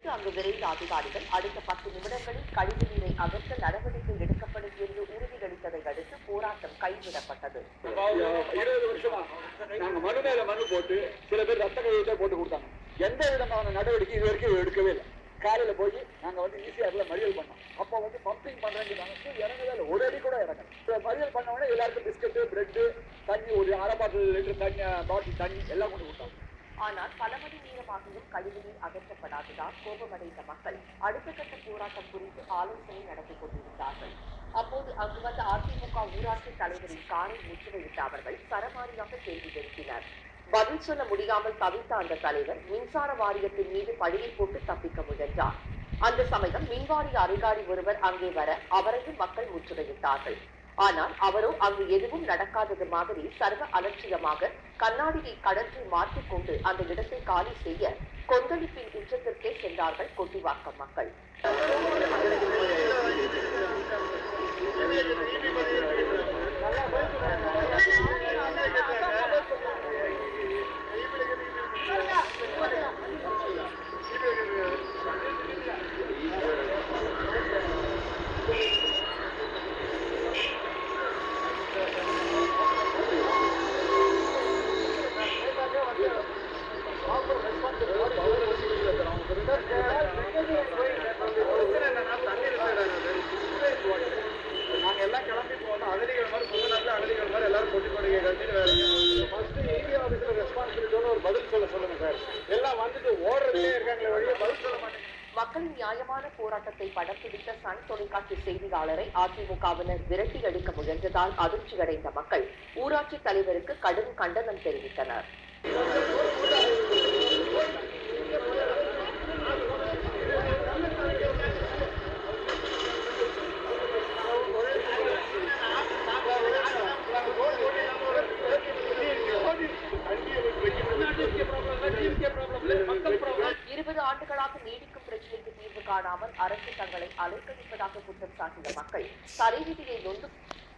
அங்கு விரைந்த அதிகாரிகள் அடுத்த பத்து நிமிடங்களில் கழிவு நீரை அகற்ற நடவடிக்கை எடுக்கப்படும் என்று உறுதியளித்ததை அடுத்து போராட்டம் கைவிடப்பட்டது இருபது வருஷமா நாங்க மனு மேல மனு போட்டு சில பேர் ரத்த கையெழுத்தே போட்டு கொடுத்தாங்க எந்த விதமான நடவடிக்கை இது வரைக்கும் எடுக்கவே இல்லை காலையில போய் நாங்க வந்து ஈஸியார்ல மறியல் பண்ணோம் அப்போ வந்து பம்பிங் பண்றேன்னு சொன்னாங்க இறங்கவே இல்லை ஒரு அடி கூட இறங்கல இப்ப மறியல் பண்ண உடனே எல்லாருக்கும் பிஸ்கட்டு பிரெட் தண்ணி ஒரு அரை பாட்டில் லிட்டர் தண்ணி பாட்டில் தண்ணி எல்லாம் கொண்டு கொடுத்தாங்க ஆனால் பல மணி நேரமாகியும் கழிவுநீர் அகற்றப்படாததால் கோபமடைந்த மக்கள் அடுத்த கட்ட போராட்டம் குறித்து ஆலோசனை நடத்தி கொண்டிருந்தார்கள் அப்போது அங்கு வந்த அதிமுக ஊராட்சி தலைவரின் காரை முற்றுகையிட்ட அவர்கள் சரமாரியாக கேள்வி எழுப்பினர் பதில் சொல்ல முடியாமல் தவித்த அந்த தலைவர் மின்சார வாரியத்தின் மீது பழியை போட்டு தப்பிக்க முயன்றார் அந்த சமயம் மின்வாரிய அதிகாரி ஒருவர் அங்கே வர அவரையும் மக்கள் முற்றுகையிட்டார்கள் ஆனால் அவரோ அங்கு எதுவும் நடக்காதது மாதிரி சர்வ அலட்சியமாக கண்ணாடியை கடற்றில் மாற்றிக்கொண்டு அந்த இடத்தை காலி செய்ய கொந்தளிப்பின் உச்சத்திற்கே சென்றார்கள் கொட்டிவாக்கம் மக்கள் நாங்க எல்லாம் கிளம்பி போனோம் அகதிகள் மாதிரி முத நாள்ல அகதிகள் மாதிரி எல்லாரும் கொட்டி கொடி கட்டிட்டு வேற ஃபர்ஸ்ட் ஏரியா ஆஃபீஸர் ரெஸ்பான்சிபிலிட்டியோட ஒரு பதில் சொல்ல சொல்லுங்க சார் எல்லாம் வந்துட்டு ஓடுறதுலே இருக்காங்களே வழியே பதில் சொல்ல மாட்டேங்க மக்களின் நியாயமான போராட்டத்தை படம் பிடித்த சன் தொலைக்காட்சி செய்தியாளரை அதிமுகவினர் விரட்டி அடிக்க முயன்றதால் அதிர்ச்சியடைந்த மக்கள் ஊராட்சி தலைவருக்கு கடும் கண்டனம் தெரிவித்தனர் இருபது ஆண்டுகளாக நீடிக்கும் பிரச்சனைக்கு தீர்வு காணாமல் அரசு தங்களை அலைக்கழிப்பதாக குற்றம் சாட்டிய மக்கள் தலை விதியை நொந்து